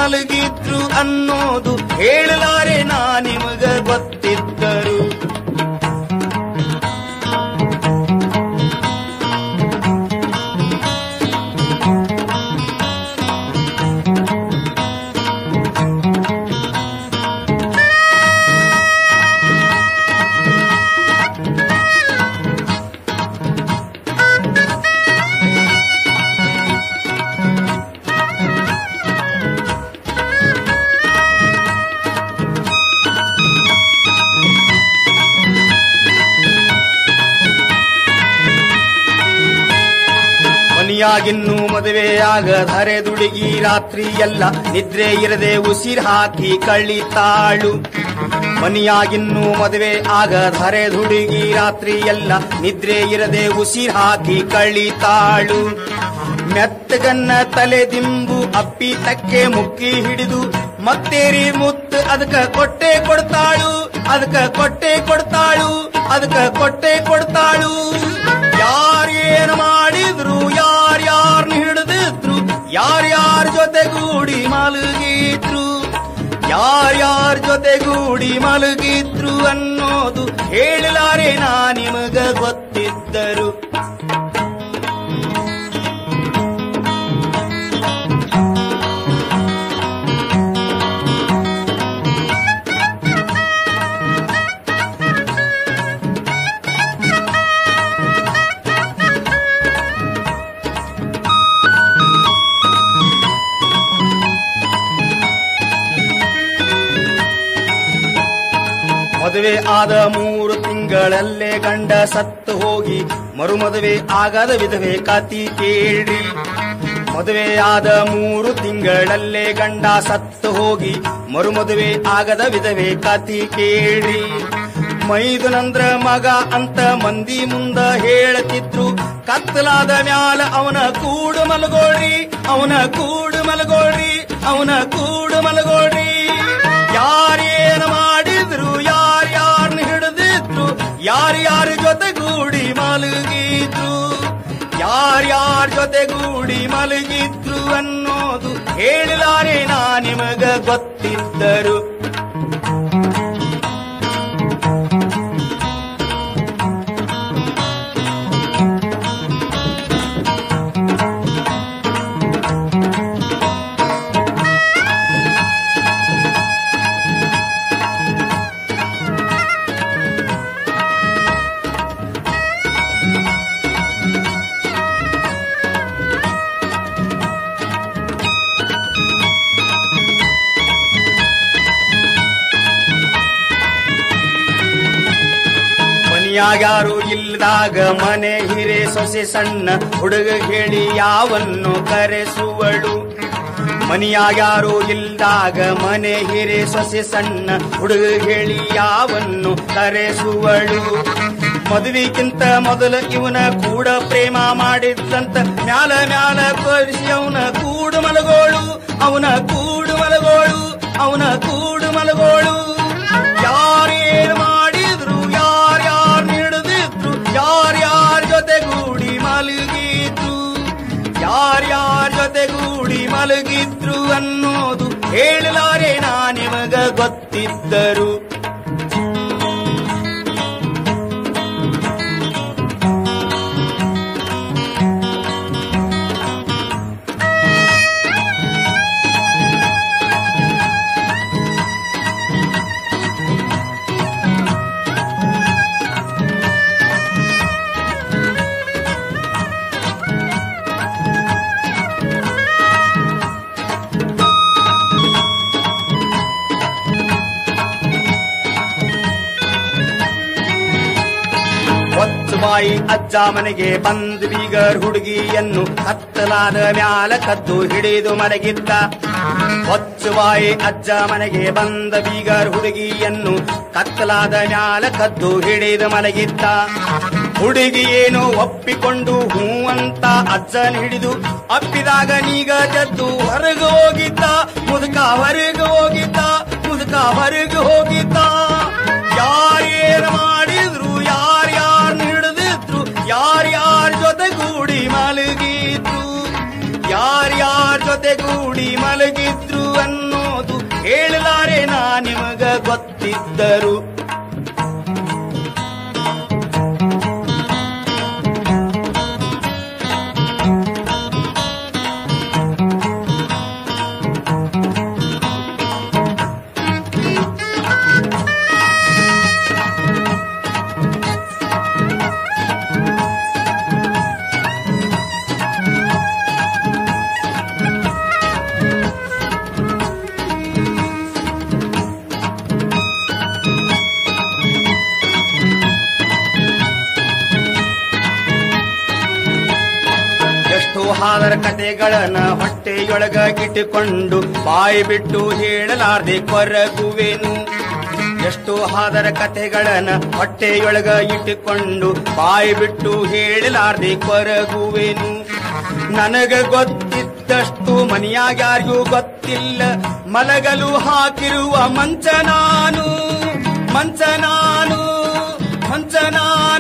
ಮಲಗಿದ್ರು ಅನ್ನೋದು ಹೇಳಲಾರೆ ನಾ ನಿಮಗ ಗೊತ್ತಿದ್ದರು ಮನಿಯಾಗಿನ್ನು ಮದುವೆಯಾಗದ ಹರೆದುಡುಗಿ ರಾತ್ರಿ ಎಲ್ಲ ನಿದ್ರೆ ಇರದೆ ಉಸಿರ್ ಹಾಕಿ ಕಳಿತಾಳು ಮನಿಯಾಗಿನ್ನು ಮದುವೆ ಆಗದ ಹರೆದುಡುಗಿ ರಾತ್ರಿ ಎಲ್ಲ ನಿದ್ರೆ ಇರದೆ ಉಸಿರ್ ಹಾಕಿ ಕಳಿತಾಳು ಮೆತ್ತಗನ್ನ ತಲೆ ದಿಂಬು ಅಪ್ಪಿ ತಕ್ಕೆ ಮುಕ್ಕಿ ಹಿಡಿದು ಮತ್ತೇರಿ ಮುತ್ತು ಅದಕ್ಕ ಕೊಟ್ಟೆ ಕೊಡ್ತಾಳು ಅದಕ್ಕ ಕೊಟ್ಟೆ ಕೊಡ್ತಾಳು ಅದಕ್ಕ ಕೊಟ್ಟೆ ಕೊಡ್ತಾಳು ಯಾರೇನು ಮಾಡಿದ್ರು ಯಾರ್ಯಾರ್ನ ಹಿಡಿದಿದ್ರು ಯಾರ್ಯಾರ ಜೊತೆಗೂಡಿ ಮಲಗಿದ್ರು ಯಾರ್ಯಾರ ಜೊತೆಗೂಡಿ ಮಲಗಿದ್ರು ಅನ್ನೋದು ಹೇಳಲಾರೆ ನಾ ನಿಮಗ ಗೊತ್ತಿದ್ದರು ಮದುವೆ ಆದ ಮೂರು ತಿಂಗಳಲ್ಲೇ ಗಂಡ ಸತ್ತು ಹೋಗಿ ಮರುಮದುವೆ ಆಗದ ವಿಧವೆ ಕತಿ ಕೇಳ್ರಿ ಮದುವೆ ಆದ ಮೂರು ತಿಂಗಳಲ್ಲೇ ಗಂಡ ಸತ್ತು ಹೋಗಿ ಮರುಮದುವೆ ಆಗದ ವಿಧವೆ ಕತಿ ಕೇಳ್ರಿ ಮೈದುನಂದ್ರ ಮಗ ಅಂತ ಮಂದಿ ಮುಂದ ಹೇಳತಿದ್ರು ಕತ್ತಲಾದ ಮ್ಯಾಲ ಅವನ ಕೂಡು ಮಲಗೋಳ್ರಿ ಅವನ ಕೂಡು ಮಲಗೋಳ್ರಿ ಅವನ ಕೂಡು ಮಲಗೋಳ್ರಿ ಯಾರೇನು ಮಾಡಿದ್ರು ಯಾರ್ಯಾರನ್ನ ಹಿಡಿದಿದ್ರು ಯಾರ್ಯಾರ ಜೊತೆಗೂಡಿ ಮಲಗಿದ್ರು ಯಾರ್ಯಾರ ಜೊತೆಗೂಡಿ ಮಲಗಿದ್ರು ಅನ್ನೋದು ಹೇಳಲಾರೆ ನಾ ನಿಮಗ ಗೊತ್ತಿದ್ದರು ಮನಿಯಾಗ್ಯಾರು ಇಲ್ದಾಗ ಮನೆ ಹಿರೆ ಸೊಸೆ ಸಣ್ಣ ಹುಡುಗ ಹೇಳಿ ಯಾವನ್ನು ಕರೆಸುವಳು ಮನಿಯಾಗ್ಯಾರು ಇಲ್ದಾಗ ಮನೆ ಹಿರೆ ಸೊಸೆ ಸಣ್ಣ ಹುಡುಗ ಹೇಳಿ ಯಾವನ್ನು ಕರೆಸುವಳು ಮದುವೆಗಿಂತ ಮೊದಲ ಇವನ ಕೂಡ ಪ್ರೇಮ ಮಾಡಿದ್ದಂತ ಮ್ಯಾಲ ಮ್ಯಾಲ ಕೊರಿಸಿ ಅವನ ಕೂಡು ಮಲಗೋಳು ಅವನ ಕೂಡು ಮಲಗೋಳು ಅವನ ಕೂಡು ಮಲಗೋಳು ಯಾರೇನು ಮಾಡಿದ್ರು ಯಾರ್ಯಾರ್ ಹಿಡಿದಿದ್ರು ಯಾರ್ಯಾರ ಜೊತೆಗೂಡಿ ಮಲಗಿದ್ರು ಯಾರ್ಯಾರ ಜೊತೆಗೂಡಿ ಮಲಗಿದ್ರು ಅನ್ನೋದು ಹೇಳಲಾರೆ ನಾ ನಿಮಗ ಗೊತ್ತಿದ್ದರು ಬಾಯಿ ಅಜ್ಜ ಮನೆಗೆ ಬಂದ್ ಬೀಗರ್ ಹುಡುಗಿಯನ್ನು ಕತ್ತಲಾದ ಮ್ಯಾಲ ಕದ್ದು ಹಿಡಿದು ಮಲಗಿದ್ದ ಬಾಯಿ ಅಜ್ಜ ಮನೆಗೆ ಬಂದ ಬೀಗರ್ ಹುಡುಗಿಯನ್ನು ಕತ್ತಲಾದ ಮ್ಯಾಲ ಕದ್ದು ಹಿಡಿದು ಮಲಗಿದ್ದ ಹುಡುಗಿ ಏನೋ ಒಪ್ಪಿಕೊಂಡು ಹೂ ಅಂತ ಅಜ್ಜನ ಹಿಡಿದು ಅಪ್ಪಿದಾಗ ನೀಗ ಜದ್ದು ಹೊರಗೆ ಹೋಗಿದ್ದ ಮುದುಕ ಹೊರಗೆ ಹೋಗಿದ್ದ ಮುದುಕ ಹೊರಗೆ ಹೋಗಿದ್ದ ಯಾರೇನು ಮಾಡಿದ್ರು ಯಾರ್ಯಾರು ಹಿಡಿದಿದ್ರು ಯಾರ್ಯಾರ ಜೊತೆಗೂಡಿ ಮಲಗಿದ್ರು ಯಾರ್ಯಾರ ಜೊತೆಗೂಡಿ ಮಲಗಿದ್ರು ಅನ್ನ ಗೊತ್ತಿದ್ದರು ಎಷ್ಟೋ ಹಾದರ ಕತೆಗಳನ್ನ ಹೊಟ್ಟೆಯೊಳಗ ಇಟ್ಟುಕೊಂಡು ಬಾಯಿ ಬಿಟ್ಟು ಹೇಳಲಾರ್ದೆ ಕೊರಗುವೆನು ಎಷ್ಟೋ ಹಾದರ ಕತೆಗಳನ್ನ ಹೊಟ್ಟೆಯೊಳಗ ಇಟ್ಟುಕೊಂಡು ಬಾಯಿ ಬಿಟ್ಟು ಹೇಳಲಾರ್ದೆ ಕೊರಗುವೆನು ನನಗ ಗೊತ್ತಿದ್ದಷ್ಟು ಮನೆಯಾಗ ಯಾರಿಗೂ ಗೊತ್ತಿಲ್ಲ ಮಲಗಲು ಹಾಕಿರುವ ಮಂಚ ನಾನು ಮಂಚ ನಾನು ಮಂಚ ನಾನು